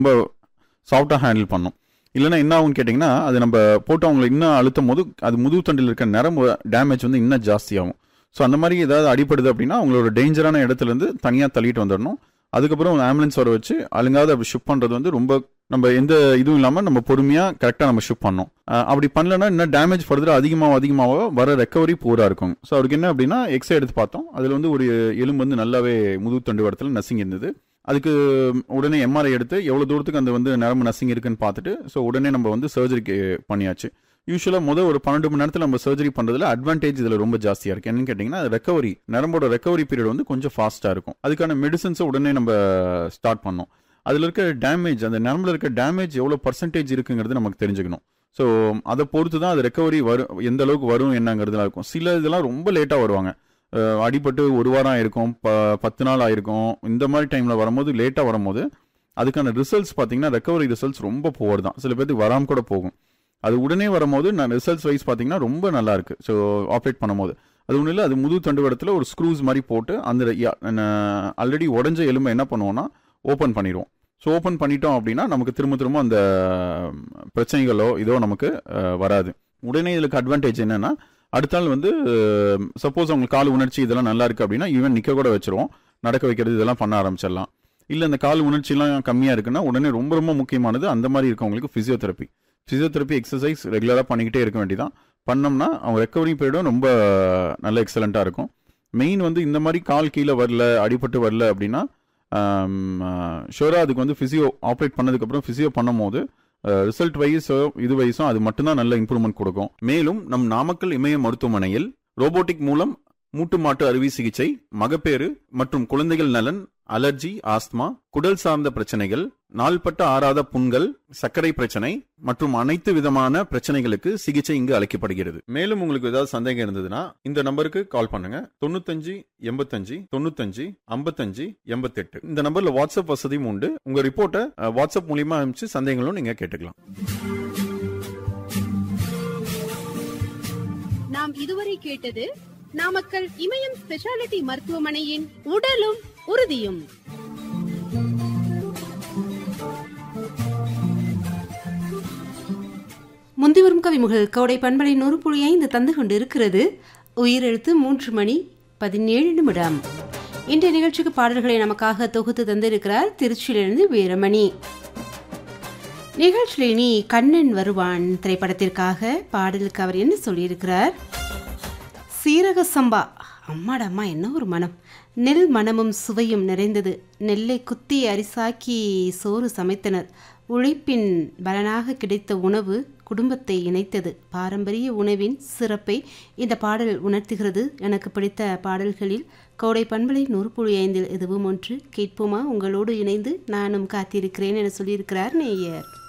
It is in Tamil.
ரொம்ப சாஃப்டாக ஹேண்டில் பண்ணும் இல்லைன்னா என்ன ஆகும்னு கேட்டிங்கன்னா அது நம்ம போட்டு அவங்களை இன்னும் அழுத்தும் போது அது முதுகு தண்டில் இருக்க நரம்பு டேமேஜ் வந்து இன்னும் ஜாஸ்தியாகும் ஸோ அந்த மாதிரி ஏதாவது அடிப்படுது அப்படின்னா அவங்களோட டேஞ்சரான இடத்துலேருந்து தனியாக தள்ளிட்டு வந்துடணும் அதுக்கப்புறம் ஆம்புலன்ஸ் வர வச்சு அழுங்காத அப்படி ஷிஃப்ட் பண்ணுறது வந்து ரொம்ப நம்ம எந்த இதுவும் இல்லாமல் நம்ம பொறுமையாக கரெக்டாக நம்ம ஷிஃப்ட் பண்ணோம் அஹ் அப்படி பண்ணலன்னா இன்னும் டேமேஜ் ஃபர்தர் அதிகமாக அதிகமாக வர ரெக்கவரி பூரா இருக்கும் ஸோ அவருக்கு என்ன அப்படின்னா எக்ஸ்ரே எடுத்து பார்த்தோம் அதில் வந்து ஒரு எலும்பு வந்து நல்லாவே முதுகு தண்டு இடத்துல நசுங்கி இருந்தது அதுக்கு உடனே எம்ஆர்ஐ எடுத்து எவ்வளோ தூரத்துக்கு அந்த வந்து நரம்பு நசுங்கி இருக்குன்னு பார்த்துட்டு ஸோ உடனே நம்ம வந்து சர்ஜரிக்கு பண்ணியாச்சு யூஸ்வலாக முதல் ஒரு பன்னெண்டு மணி நேரத்தில் நம்ம சர்ஜரி பண்ணுறதுல அட்வான்டேஜ் இதில் ரொம்ப ஜாஸ்தியாக இருக்குது என்னன்னு கேட்டிங்கன்னா ரெக்கவரி நரம்போட ரெக்கவரி பீரியட் வந்து கொஞ்சம் ஃபாஸ்ட்டாக இருக்கும் அதுக்கான மெடிசன்ஸை உடனே நம்ம ஸ்டார்ட் பண்ணோம் அதில் இருக்க டேமேஜ் அந்த நரம்பில் இருக்க டேமேஜ் எவ்வளோ பர்சன்டேஜ் இருக்குங்கிறது நமக்கு தெரிஞ்சுக்கணும் ஸோ அதை பொறுத்து தான் அது ரெக்கவரி வரும் எந்த அளவுக்கு வரும் என்னங்கிறதுலாம் இருக்கும் சில இதெல்லாம் ரொம்ப லேட்டாக வருவாங்க அஹ் அடிபட்டு ஒரு வாரம் ஆயிருக்கும் ப பத்து நாள் ஆயிருக்கும் இந்த மாதிரி டைமில் வரும்போது லேட்டாக வரும்போது அதுக்கான ரிசல்ட்ஸ் பார்த்தீங்கன்னா ரெக்கவரி ரிசல்ட்ஸ் ரொம்ப புவர் தான் சில பேருக்கு வராமல் கூட போகும் அது உடனே வரும்போது நான் ரிசல்ட்ஸ் வைஸ் பார்த்தீங்கன்னா ரொம்ப நல்லா இருக்கு ஸோ ஆப்ரேட் பண்ணும்போது அது ஒன்றும் இல்லை அது முது தண்டுவடத்தில் ஒரு ஸ்க்ரூஸ் மாதிரி போட்டு அந்த ஆல்ரெடி உடஞ்ச எலும்பை என்ன பண்ணுவோம்னா ஓப்பன் பண்ணிடுவோம் ஸோ ஓப்பன் பண்ணிட்டோம் அப்படின்னா நமக்கு திரும்ப திரும்ப அந்த பிரச்சனைகளோ இதோ நமக்கு அஹ், வராது உடனே இதுக்கு அட்வான்டேஜ் என்னன்னா அடுத்த நாள் வந்து சப்போஸ் அவங்களுக்கு கால் உணர்ச்சி இதெல்லாம் நல்லா இருக்கு அப்படின்னா ஈவன் நிற்க கூட வச்சிருவோம் நடக்க வைக்கிறது இதெல்லாம் பண்ண ஆரம்பிச்சிடலாம் இல்லை இந்த கால் உணர்ச்சிலாம் கம்மியாக இருக்குன்னா உடனே ரொம்ப ரொம்ப முக்கியமானது அந்த மாதிரி இருக்கவங்களுக்கு ஃபிசியோதெரப்பி ஃபிசியோதெரப்பி எக்ஸசைஸ் ரெகுலராக பண்ணிக்கிட்டே இருக்க வேண்டியதான் பண்ணோம்னா அவங்க ரெக்கவரி பீரியடும் ரொம்ப நல்ல எக்ஸலண்ட்டாக இருக்கும் மெயின் வந்து இந்த மாதிரி கால் கீழே வரல அடிபட்டு வரல அப்படின்னா ஷோராக அதுக்கு வந்து ஃபிசியோ ஆப்ரேட் பண்ணதுக்கப்புறம் ஃபிசியோ பண்ணும்போது ரிசல்ட் வைஸோ இது வைஸும் அது மட்டும்தான் நல்ல இம்ப்ரூவ்மெண்ட் கொடுக்கும் மேலும் நம் நாமக்கல் இமய மருத்துவமனையில் ரோபோட்டிக் மூலம் மூட்டு மாட்டு அறுவை சிகிச்சை மகப்பேறு மற்றும் குழந்தைகள் நலன் அலர்ஜி ஆஸ்துமா குடல் சார்ந்த பிரச்சனைகள் நாள்பட்ட ஆறாத புண்கள் சர்க்கரை பிரச்சனை மற்றும் அனைத்து விதமான பிரச்சனைகளுக்கு சிகிச்சை இங்கு அளிக்கப்படுகிறது மேலும் உங்களுக்கு ஏதாவது சந்தேகம் இருந்ததுன்னா இந்த நம்பருக்கு கால் பண்ணுங்க தொண்ணூத்தஞ்சு எண்பத்தஞ்சு தொண்ணூத்தஞ்சு ஐம்பத்தஞ்சு எண்பத்தெட்டு இந்த நம்பர்ல வாட்ஸ்அப் வசதியும் உண்டு உங்க ரிப்போர்ட்டை அஹ், வாட்ஸ்அப் மூலியமா அனுப்பிச்சு சந்தேகங்களும் நீங்க கேட்டுக்கலாம் நாம் இதுவரை கேட்டது நாமக்கல் இமயம் ஸ்பெஷாலிட்டி மருத்துவமனையின் உடலும் உறுதியும் முந்தி வரும் கவிமுகள் கோடை பண்பலை நூறு புள்ளி ஐந்து தந்து கொண்டு இருக்கிறது உயிரெழுத்து மூன்று மணி பதினேழு நிமிடம் இன்றைய நிகழ்ச்சிக்கு பாடல்களை நமக்காக தொகுத்து தந்திருக்கிறார் திருச்சியிலிருந்து வீரமணி நிகழ்ச்சியில் இனி கண்ணன் வருவான் திரைப்படத்திற்காக பாடலுக்கு அவர் என்ன சொல்லியிருக்கிறார் சீரக சம்பா அம்மாடா அம்மா என்ன ஒரு மனம் நெல் மனமும் சுவையும் நிறைந்தது நெல்லை குத்தி அரிசாக்கி சோறு சமைத்தனர் உழைப்பின் பலனாக கிடைத்த உணவு குடும்பத்தை இணைத்தது பாரம்பரிய உணவின் சிறப்பை இந்த பாடல் உணர்த்துகிறது எனக்கு பிடித்த பாடல்களில் கோடை பண்பலை நூறு புள்ளி ஐந்தில் இதுவும் ஒன்று கேட்போமா உங்களோடு இணைந்து நானும் காத்திருக்கிறேன் என சொல்லியிருக்கிறார் நேயர்